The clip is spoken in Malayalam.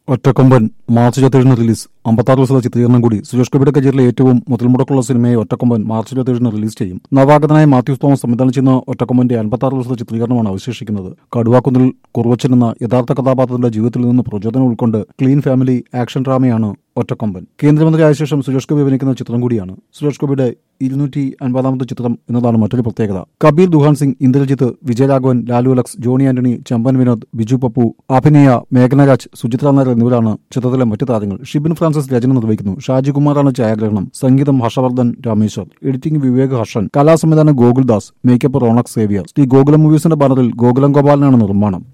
ഒറ്റക്കൊമ്പൻ മാർച്ച് ഇരുപത്തിയേഴിന് റിലീസ് അമ്പത്താറ് ദിവസത്തെ ചിത്രീകരണം കൂടി സുരേഷ് ഗോപിയുടെ കരിയറിലെ ഏറ്റവും മുതൽമുടക്കുള്ള സിനിമയെ ഒറ്റക്കൊമ്പൻ മാർച്ച് ഇരുപത്തിയേഴിന് റിലീസ് ചെയ്യും നവാഗതനായ മാത്യൂസ് തോമസ് സംവിധാനം ചെയ്യുന്ന ഒറ്റക്കൊമ്പന്റെ അൻപത്താറ് ദിവസത്തെ ചിത്രീകരണമാണ് അവശേഷിക്കുന്നത് കടുവാക്കുന്നിൽ കുറുവച്ചൻ എന്ന യഥാർത്ഥ കഥാപാത്രത്തിന്റെ ജീവിതത്തിൽ നിന്ന് പ്രചോദനം ഉൾക്കൊണ്ട് ക്ലീൻ ഫാമിലി ആക്ഷൻ ഡ്രാമയാണ് ഒറ്റക്കൊമ്പൻ കേന്ദ്രമന്ത്രിയായ ശേഷം സുരേഷ് ഗോപി അഭിനയിക്കുന്ന ചിത്രം കൂടിയാണ് സുരേഷ് ഗോപിയുടെ ഇരുന്നൂറ്റി അൻപതാമത്തെ ചിത്രം എന്നതാണ് മറ്റൊരു പ്രത്യേകത കബീർ ദുഹാൻ സിംഗ് ഇന്ദ്രജിത്ത് വിജയരാഘവൻ ലാലു അലക്സ് ജോണി ആന്റണി ചമ്പൻ വിനോദ് ബിജു പപ്പു അഭിനയ മേഘനരാജ് സുചിത്ര നായർ എന്നിവരാണ് ചിത്രത്തിലെ മറ്റു താരങ്ങൾ ഷിബിൻ ഫ്രാൻസിസ് രചന നിർവഹിക്കുന്നു ഷാജികുമാറാണ് ഛായാഗ്രഹണം സംഗീതം ഹർഷവർദ്ധൻ രാമേശ്വർ എഡിറ്റിംഗ് വിവേക് ഹർഷൻ കലാസംവിധാനം ഗോകുൽദാസ് മേക്കപ്പ് റോണക് സേവിയർ ശ്രീ ഗോകുലം മൂവീസിന്റെ ബാനറിൽ ഗോകുലം ഗോപാലനാണ് നിർമ്മാണം